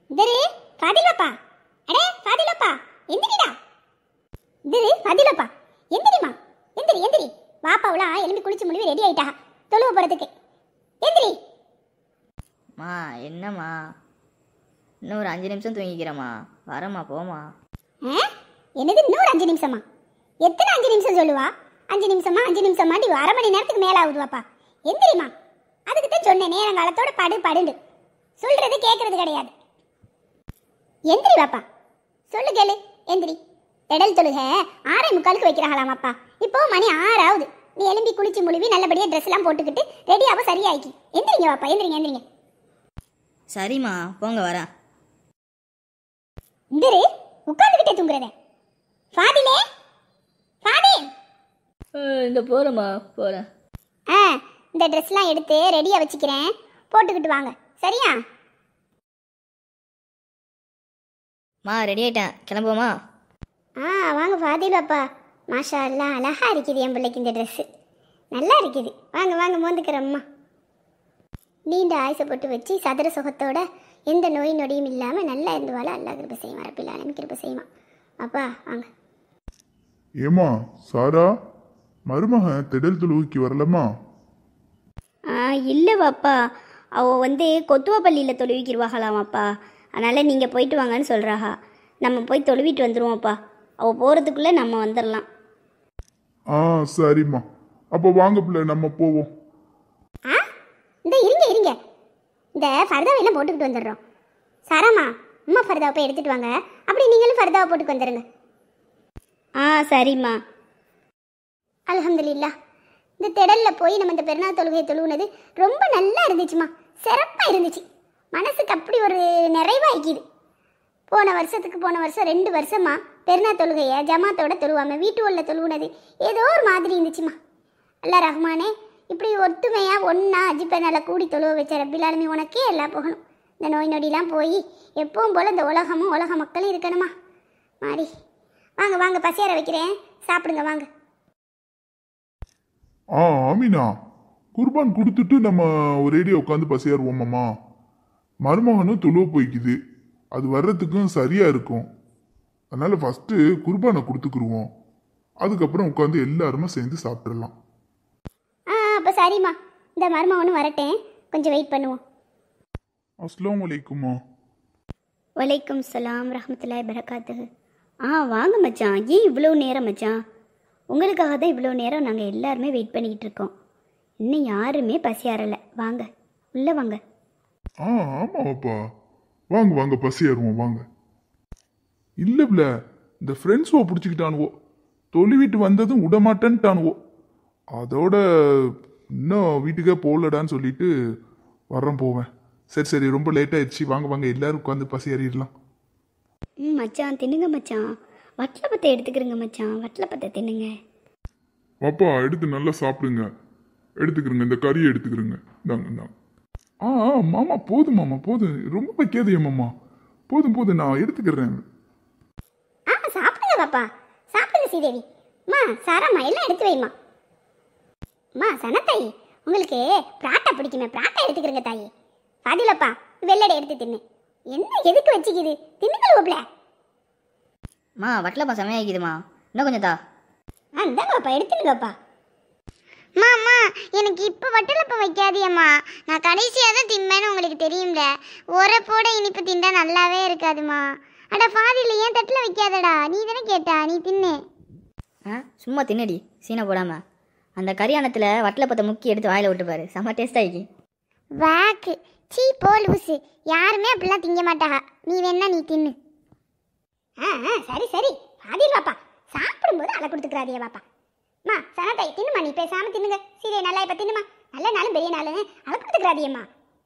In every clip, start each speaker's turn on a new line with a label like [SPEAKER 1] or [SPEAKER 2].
[SPEAKER 1] இதரு ஃபாதிலப்பா அடே ஃபாதிலப்பா எந்திரிடா இதரு ஃபாதிலப்பா எந்திரிமா எந்திரி எந்திரி வாப்பாவுலாம் எலும்பி குளிச்சு முடிவு ரெடி ஆயிட்டா தொழுவ போறதுக்கு எந்திரி
[SPEAKER 2] மா என்னம்மா இன்னும் ஒரு அஞ்சு நிமிஷம் தூங்கிக்கிறேம்மா வரேம்மா போம்மா
[SPEAKER 1] ஆ? என்னது இன்னொரு அஞ்சு நிமிஷமா எத்தனை அஞ்சு நிமிஷம் சொல்லுவா அஞ்சு நிமிஷமா அஞ்சு நிமிஷமாட்டி அரை மணி நேரத்துக்கு மேல ஆகுதுவாப்பா எந்திரிமா அதுக்கு தான் சொன்னேன் நேரங்காலத்தோட படு படுண்டு சொல்றது கேட்கறது கிடையாது எந்திரி வாப்பா சொல்லு கேளு எந்திரி திடல் தொழுக ஆறே முக்காலுக்கு வைக்கிறாங்களாமாப்பா இப்போ மணி ஆறாவது நீ எலும்பி குளிச்சு முழுவி நல்லபடியாக ட்ரெஸ் எல்லாம் போட்டுக்கிட்டு ரெடியாவ சரியாக்கி எந்திரிங்க வாப்பா எந்திரிங்க எந்திரிங்க
[SPEAKER 2] சரிம்மா போங்க வரேன்
[SPEAKER 1] இந்திரு உட்காந்துக்கிட்டே தூங்குறதே ஃபாதிலே ஃபாதில்
[SPEAKER 2] இந்த போகிறேம்மா போகிறேன்
[SPEAKER 1] ஆ இந்த ட்ரெஸ்லாம் எடுத்து ரெடியாக வச்சுக்கிறேன் போட்டுக்கிட்டு வாங்க சரியா
[SPEAKER 2] மா ரெடி ஆயிட்டேன் கிளம்புவோமா
[SPEAKER 1] ஆ வாங்க ஃபாதில் பாப்பா மாஷா அல்லாஹ் அழகா இருக்குது என் பிள்ளைக்கு இந்த ட்ரெஸ்ஸு நல்லா இருக்குது வாங்க வாங்க மோந்துக்கிறம்மா நீண்ட ஆயுசை போட்டு வச்சு சதுர சுகத்தோட எந்த நோய் நொடியும் இல்லாமல் நல்லா இருந்து வாழ அல்லா கிருப செய்வான் ரப்பில் ஆலமி கிருப செய்வான் அப்பா வாங்க
[SPEAKER 3] ஏமா சாரா மருமகன் திடல் துளுவுக்கு வரலமா
[SPEAKER 4] ஆ இல்லை வாப்பா அவள் வந்து கொத்துவப்பள்ளியில் தொழுவிக்கிடுவாங்களாமாப்பா அதனால் நீங்கள் போயிட்டு வாங்கன்னு சொல்கிறாஹா நம்ம போய் தொழுவிட்டு வந்துடுவோம்ப்பா அவள் போகிறதுக்குள்ளே நம்ம வந்துடலாம்
[SPEAKER 3] ஆ சரிம்மா அப்போ வாங்க பிள்ளை நம்ம போவோம்
[SPEAKER 1] ஆ இந்த இருங்க இருங்க இந்த ஃபர்தாவையெல்லாம் போட்டுக்கிட்டு வந்துடுறோம் சாராம்மா அம்மா ஃபர்தாவை போய் எடுத்துட்டு வாங்க அப்படி நீங்களும் ஃபர்தாவை போட்டுக்கு வந்துடுங்க
[SPEAKER 4] ஆ சரிம்மா
[SPEAKER 1] அல்ஹம்துலில்லாஹ் இந்த திடல்ல போய் நம்ம இந்த பெருநாள் தொழுகையை தொழுவுனது ரொம்ப நல்லா இருந்துச்சுமா சிறப்பாக இருந்துச்சு மனசுக்கு அப்படி ஒரு நிறைவாய்க்குது போன வருஷத்துக்கு போன வருஷம் ரெண்டு வருஷமா பெருநாள் தொழுகையை ஜமாத்தோட தொழுவாம வீட்டு உள்ள தொழுவுனது ஏதோ ஒரு மாதிரி இருந்துச்சுமா அல்லா ரஹ்மானே இப்படி ஒத்துமையா ஒன்றா அஜிப்ப நல்லா கூடி தொழுவ வச்ச ரப்பிலாலுமே உனக்கே எல்லாம் போகணும் இந்த நோய் நொடிலாம் போய் எப்பவும் போல் இந்த உலகமும் உலக மக்களும் இருக்கணுமா மாடி வாங்க வாங்க பசியார வைக்கிறேன் சாப்பிடுங்க வாங்க
[SPEAKER 3] ஆ ஆமினா குர்பான் கொடுத்துட்டு நம்ம ஒரேடியாக உட்காந்து பசியாருவோமாம்மா மருமகனும் துளுவ போய்க்குது அது வர்றதுக்கும் சரியா இருக்கும் அதனால ஃபர்ஸ்ட் குர்பானை கொடுத்துக்குருவோம் அதுக்கப்புறம் உட்காந்து எல்லாருமே சேர்ந்து சாப்பிட்றலாம்
[SPEAKER 1] ஆ அப்போ சரிம்மா இந்த மருமகனும் வரட்டேன் கொஞ்சம் வெயிட் பண்ணுவோம்
[SPEAKER 3] அஸ்லாம் வலைக்குமா
[SPEAKER 4] வலைக்கும் சலாம் ரஹமத்துல்லாய் பரக்காத்துஹு ஆ வாங்க மச்சான் ஏன் இவ்வளோ நேரம் மச்சான் உங்களுக்காக தான் இவ்வளோ நேரம் நாங்கள் எல்லாருமே வெயிட் பண்ணிக்கிட்டு இருக்கோம் இன்னும் யாருமே பசியாரலை வாங்க உள்ளே வாங்க
[SPEAKER 3] ஆ ஆமாப்பா வாங்க வாங்க பசியாருவோம் வாங்க இல்லை பிள்ள இந்த ஃப்ரெண்ட்ஸுவோ பிடிச்சிக்கிட்டானுவோ தொழுவிட்டு வந்ததும் விடமாட்டேன்ட்டானுவோ அதோட இன்னும் வீட்டுக்கே போகலடான்னு சொல்லிட்டு வர்றேன் போவேன் சரி சரி ரொம்ப லேட் ஆயிடுச்சு வாங்க வாங்க எல்லாரும் உட்காந்து பசி ஏறிடலாம்
[SPEAKER 4] ம் மச்சான் தின்னுங்க மச்சான் வட்டலப்பத்தை எடுத்துக்கிறங்க மச்சான் வட்டலப்பத்தை தின்னுங்க
[SPEAKER 3] பாப்பா எடுத்து நல்லா சாப்பிடுங்க எடுத்துக்கிறங்க இந்த கறியை எடுத்துக்கிறங்க இந்தாங்க இந்தாங்க ஆ ஆ மாமா போதும் மாமா போதும் ரொம்ப வைக்காதே மாமா போதும் போதும் நான் எடுத்துக்கிறேன்
[SPEAKER 1] ஆ சாப்பிடுங்க பாப்பா சாப்பிடுங்க ஸ்ரீதேவி அம்மா சாராம்மா எல்லாம் எடுத்து வைம்மா அம்மா சனத்தாயி உங்களுக்கு பிராட்டா பிடிக்குமே பிராட்டா எடுத்துக்கிறங்க தாயி பாதிலப்பா வெள்ளடை எடுத்து தின்னு என்ன எதுக்கு வச்சுக்கிது தின்னுங்கள் ஓப்ல
[SPEAKER 2] மா வட்டலப்பா செமையாக்கிதுமா இன்னும் கொஞ்சம் தா
[SPEAKER 1] ஆ இந்தாங்கப்பா எடுத்துருங்கப்பா
[SPEAKER 5] மாமா எனக்கு இப்போ வட்டலப்பம் வைக்காதியம்மா நான் கடைசியாக தான் திம்பேன்னு உங்களுக்கு தெரியும்ல உரப்போட இனிப்பு திண்டா நல்லாவே இருக்காதுமா அட ஃபாதில ஏன் தட்டில் வைக்காதடா நீ தானே கேட்டா நீ தின்னு
[SPEAKER 2] ஆ சும்மா தின்னடி சீனை போடாமல் அந்த கரியானத்தில் வட்டலப்பத்தை முக்கி எடுத்து வாயில் விட்டு பாரு செம்ம டேஸ்டாகி
[SPEAKER 5] வாக்கு சீ போ லூசு யாருமே அப்படிலாம் திங்க மாட்டாங்க நீ வேணா நீ தின்னு
[SPEAKER 1] ஆ ஆ சரி சரி பாதில் பாப்பா சாப்பிடும்போது அலை கொடுத்துக்கிறாதிய பாப்பா அம்மா சனத்தாயி தின்னுமா நீ பேசாம தின்னுங்க சீதை நல்லா இப்போ தின்னுமா நல்ல நாளும் பெரிய நாளும் அலை கொடுத்துக்கிறாதியம்மா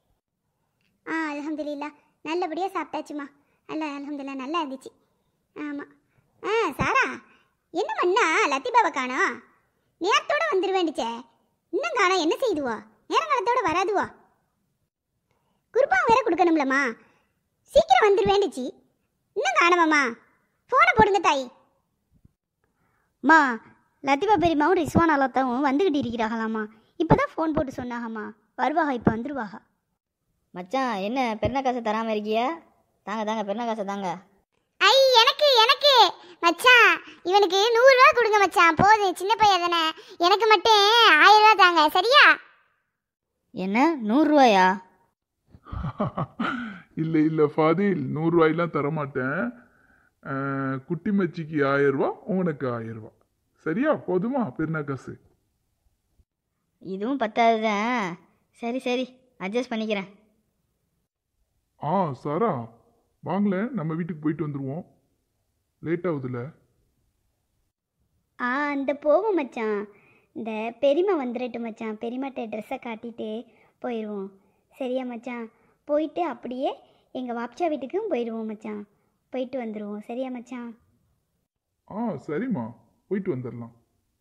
[SPEAKER 1] ஆ அலமதுல்லா நல்லபடியாக சாப்பிட்டாச்சுமா அல்ல அலமதுல்லா நல்லா இருந்துச்சு ஆமாம் ஆ சாரா என்ன பண்ணா லத்திபாவை காணோம் நேரத்தோட வந்துருவேண்டுச்சே இன்னும் காணோம் என்ன செய்துவா நேரங்காலத்தோட வராதுவா குருப்பா வேற கொடுக்கணும்லம்மா சீக்கிரம் வந்துருவேண்டுச்சு இன்னும் காணவாம்மா ஃபோனை போடுங்க தாய்
[SPEAKER 4] மா லத்திபா பெரியம்மாவும் ரிஸ்வான் அலத்தாவும் வந்துக்கிட்டு இருக்கிறாங்களாம்மா இப்போ தான் ஃபோன் போட்டு சொன்னாகம்மா வருவாக இப்போ வந்துருவாக
[SPEAKER 2] மச்சான் என்ன பெருனா காசை தராமல் இருக்கியா தாங்க தாங்க பெருனா காசை தாங்க
[SPEAKER 5] ஐ எனக்கு எனக்கு மச்சான் இவனுக்கு நூறுரூவா கொடுங்க மச்சான் போதும் சின்ன பையன் தானே எனக்கு மட்டும் ஆயிரம் ரூபா தாங்க சரியா
[SPEAKER 2] என்ன நூறுரூவாயா
[SPEAKER 3] இல்லை இல்லை ஃபாதில் நூறுரூவாயெல்லாம் தரமாட்டேன் அஹ், குட்டி மச்சிக்கு ஆயிரம் ரூபா உனக்கு ஆயிரம் ரூபா சரியா போதுமா பெருனா காசு
[SPEAKER 2] இதுவும் பத்தாது தான் சரி சரி அட்ஜஸ்ட் பண்ணிக்கிறேன்
[SPEAKER 3] ஆ சாரா வாங்களே நம்ம வீட்டுக்கு போயிட்டு வந்துடுவோம் லேட் ஆகுதுல்ல
[SPEAKER 4] ஆ அந்த போவோம் மச்சான் இந்த பெரியம்மா வந்துடட்டும் மச்சான் பெரியம்மாட்ட ட்ரெஸ்ஸை காட்டிட்டு போயிடுவோம் சரியா மச்சான் போயிட்டு அப்படியே எங்கள் வாப்சா வீட்டுக்கும் போயிடுவோம் மச்சான் போயிட்டு வந்துடுவோம் சரியா மச்சான்
[SPEAKER 3] ஆ சரிம்மா போயிட்டு வந்துடலாம்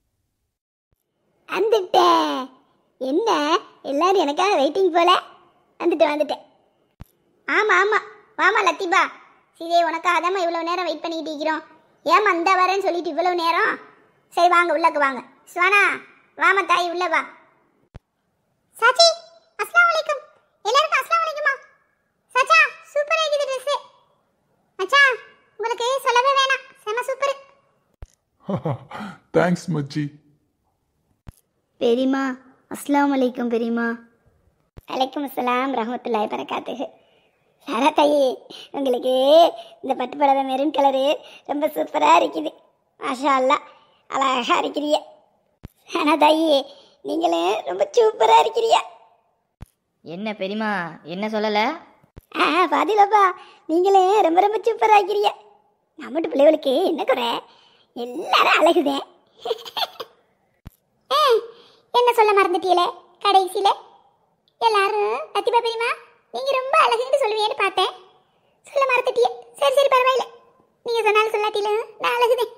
[SPEAKER 1] வந்துட்டேன் என்ன எல்லாரும் எனக்காக வெயிட்டிங் போல வந்துட்டேன் வந்துட்டேன் ஆமாம் ஆமாம் வாமா லத்திபா சீதே உனக்காக தான் இவ்வளோ நேரம் வெயிட் பண்ணிக்கிட்டு இருக்கிறோம் ஏமா இந்த வரேன்னு சொல்லிட்டு இவ்வளோ நேரம் சரி வாங்க உள்ளக்கு வாங்க சுவானா வாமா தாய் உள்ள வா சாச்சி அஸ்லாம் வலைக்கும் எல்லாருக்கும் அஸ்லாம் வலைக்குமா சாச்சா சூப்பராக இருக்குது ட்ரெஸ்ஸு மச்சான் உங்களுக்கு சொல்லவே வேணாம் செம சூப்பர்
[SPEAKER 3] தேங்க்ஸ் மச்சி
[SPEAKER 4] பெரியம்மா அஸ்ஸலாமு அலைக்கும் பெரியம்மா
[SPEAKER 1] வலைக்கும் அஸ்ஸலாம் ரஹமத்துல்லாஹி பரக்காத்துஹு சாரா தாயி உங்களுக்கு இந்த பட்டு புடவை மெரூன் கலரு ரொம்ப சூப்பராக இருக்குது மாஷா அல்லா அழகாக இருக்கிறீங்க சாரா தாயி நீங்களும் ரொம்ப சூப்பராக இருக்கிறீங்க
[SPEAKER 2] என்ன பெரியம்மா என்ன சொல்லலை
[SPEAKER 1] ஆ பாதிலப்பா நீங்களும் ரொம்ப ரொம்ப சூப்பராக இருக்கிறீங்க நம்மட்டு பிள்ளைகளுக்கு என்ன குறை எல்லாரும் அழகுதேன் ஆ, என்ன சொல்ல மறந்துட்டீங்களே கடைசியில் எல்லாரும் லத்திபா பெரியமா நீங்கள் ரொம்ப அழகுன்னு சொல்லுவீங்கன்னு பார்த்தேன் சொல்ல மறந்துட்டியே சரி சரி பரவாயில்ல நீங்கள் சொன்னாலும் சொல்லாட்டிலும் நான் அழகுதேன்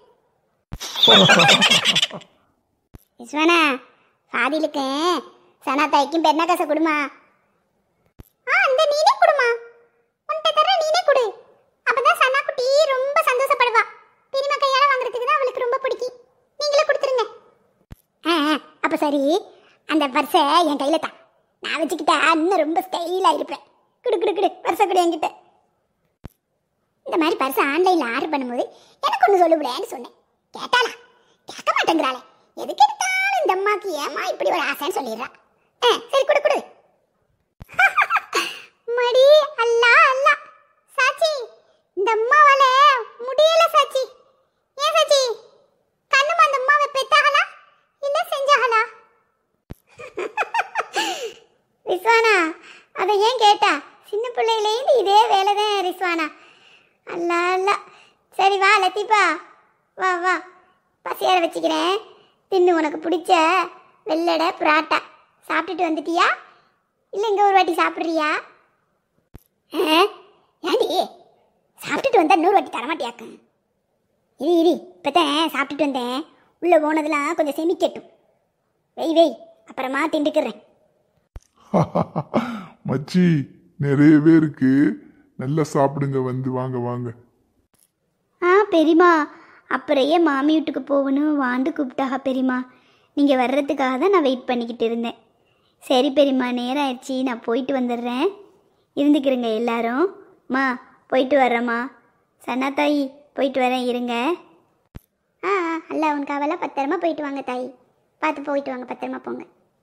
[SPEAKER 1] விஸ்வனா ஃபாதிலுக்கு சனா தாய்க்கும் பெருனா காசை கொடுமா ஆ இந்த நீனே கொடுமா உன்கிட்ட தர நீனே கொடு அப்பதான் சனா குட்டி ரொம்ப சந்தோஷப்படுவா பெரியம்மா கையால வாங்குறதுக்கு தான் அவளுக்கு ரொம்ப பிடிக்கும் நீங்களே கொடுத்துருங்க ஆ ஆ, அப்ப சரி அந்த பர்ஸை என் கையில தா நான் வச்சுக்கிட்டா இன்னும் ரொம்ப ஸ்டைலா இருப்பேன் குடு குடு குடு பர்ஸை கொடு என்கிட்ட இந்த மாதிரி பர்ஸ் ஆன்லைன்ல ஆர்டர் பண்ணும்போது எனக்கு ஒன்று சொல்லுவிலேன்னு சொன்னேன் கேட்டாளா கேட்க மாட்டேங்கிறாளே எதுக்கு எடுத்தாலும் இந்த அம்மாக்கு ஏமா இப்படி ஒரு ஆசைன்னு சொல்லிடுறா ஆ சரி கொடு கொடு மடி அல்லா அல்லா சாச்சி இந்த அம்மாவால முடியல சாச்சி ஏன் சாச்சி கண்ணுமா அந்த அம்மாவை பெத்தாகளா இல்ல செஞ்சாகளா ரிஸ்வானா அதை ஏன் கேட்டா சின்ன பிள்ளையிலேருந்து இதே வேலை தான் ரிஸ்வானா அல்லா அல்லா சரி வா லத்தீப்பா வா வா பசியார வச்சுக்கிறேன் தின்னு உனக்கு பிடிச்ச வெள்ளடை புராட்டா சாப்பிட்டுட்டு வந்துட்டியா இல்லை இங்கே ஒரு வாட்டி சாப்பிட்றியா ஆ? ஏண்டி சாப்பிட்டுட்டு வந்தா நூறு வாட்டி தரமாட்டியாக்க இரு இரு இப்போதான் சாப்பிட்டுட்டு வந்தேன் உள்ளே போனதெல்லாம் கொஞ்சம் செமிக்கட்டும் வெய் வெய் அப்புறமா திண்டுக்கிறேன்
[SPEAKER 3] மச்சி நிறையவே இருக்கு நல்லா சாப்பிடுங்க வந்து வாங்க வாங்க
[SPEAKER 4] ஆ பெரியம்மா அப்புறம் ஏன் மாமி வீட்டுக்கு போகணும் வாண்டு கூப்பிட்டாக பெரியம்மா நீங்கள் வர்றதுக்காக தான் நான் வெயிட் பண்ணிக்கிட்டு இருந்தேன் சரி பெரியம்மா நேரம் ஆயிடுச்சு நான் போயிட்டு வந்துடுறேன் இருந்துக்கிறேங்க எல்லாரும் மா போயிட்டு வர்றேம்மா சன்னா தாயி போயிட்டு வரேன் இருங்க
[SPEAKER 1] ஆ ஆ, அல்ல உன் காவல பத்திரமா போயிட்டு வாங்க தாய் பார்த்து போயிட்டு வாங்க பத்திரமா போங்க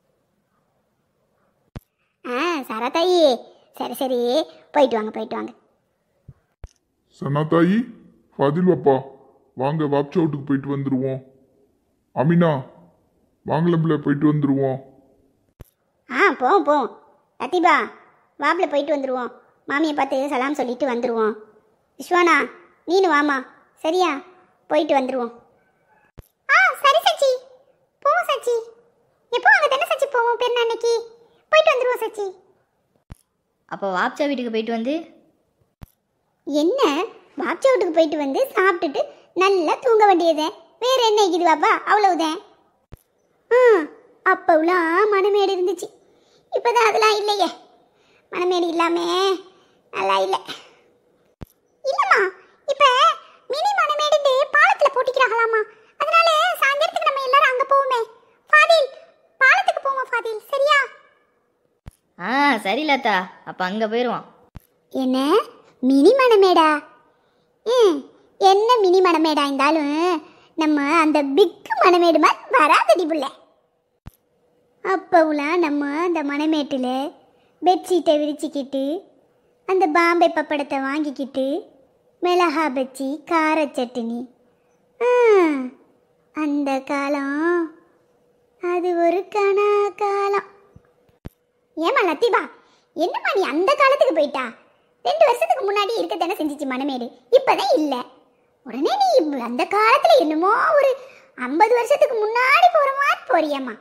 [SPEAKER 1] ஆ சரா தாயி சரி சரி போயிட்டு வாங்க போயிட்டு வாங்க
[SPEAKER 3] சனா தாயி ஃபாதில் அப்பா வாங்க வாப்ச் அவுட்டுக்கு போயிட்டு வந்துடுவோம் அமினா வாங்கலம்ல போயிட்டு வந்துடுவோம்
[SPEAKER 1] ஆ போவோம் போவோம் லத்திபா வாப்பில் போயிட்டு வந்துடுவோம் மாமியை பார்த்து சலாம் சொல்லிட்டு வந்துடுவோம் விஸ்வானா நீனு வாமா சரியா போயிட்டு வந்துடுவோம் ஆ சரி சச்சி போவோம் சச்சி எப்போ அங்கே தானே சச்சி போவோம் பெருநாள் அன்னைக்கு போயிட்டு வந்துடுவோம் சச்சி
[SPEAKER 2] அப்போ வாப்சா வீட்டுக்கு போயிட்டு வந்து
[SPEAKER 1] என்ன பாப்சா வீட்டுக்கு போயிட்டு வந்து சாப்பிட்டுட்டு நல்லா தூங்க வேண்டியதே வேற என்ன இருக்குது பாப்பா அவ்வளவுதான் ஆ அப்போலாம் மனமேடு இருந்துச்சு இப்போதான் அதெல்லாம் இல்லையே மனமேடு இல்லாமே நல்லா இல்லை இல்லைம்மா இப்போ மினி மனமேடு பாலத்தில் போட்டிக்கிறாங்களாமா அதனால சாயந்தரத்துக்கு நம்ம எல்லாரும் அங்கே போவோமே ஃபாதில் பாலத்துக்கு போவோம் ஃபாதில் சரியா
[SPEAKER 2] ஆ சரி லதா அப்போ அங்கே போயிடுவோம்
[SPEAKER 1] என்ன மினி மணமேடா ம் என்ன மினி மணமேடா இருந்தாலும் நம்ம அந்த பிக் மணமேடு மாதிரி வராதடி புள்ள அப்போலாம் நம்ம அந்த மணமேட்டில் பெட்ஷீட்டை விரிச்சிக்கிட்டு அந்த பாம்பே பப்படத்தை வாங்கிக்கிட்டு மிளகா பச்சி கார சட்னி ஆ, அந்த காலம் அது ஒரு கனா காலம் ஏமா லத்திபா என்னம்மா நீ அந்த காலத்துக்கு போயிட்டா ரெண்டு வருஷத்துக்கு முன்னாடி இருக்கத்தானே செஞ்சிச்சு மணமேடு இப்பதான் இல்ல உடனே நீ இப்ப அந்த காலத்துல என்னமோ ஒரு ஐம்பது வருஷத்துக்கு முன்னாடி போற மாதிரி போறியம்மா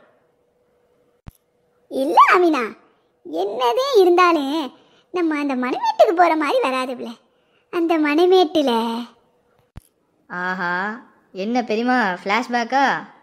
[SPEAKER 1] இல்ல அமினா என்னதே இருந்தாலும் நம்ம அந்த மணமேட்டுக்கு போற மாதிரி வராதுல்ல அந்த மணமேட்டுல
[SPEAKER 2] ஆஹா என்ன பெரியமா ஃப்ளாஷ்பேக்கா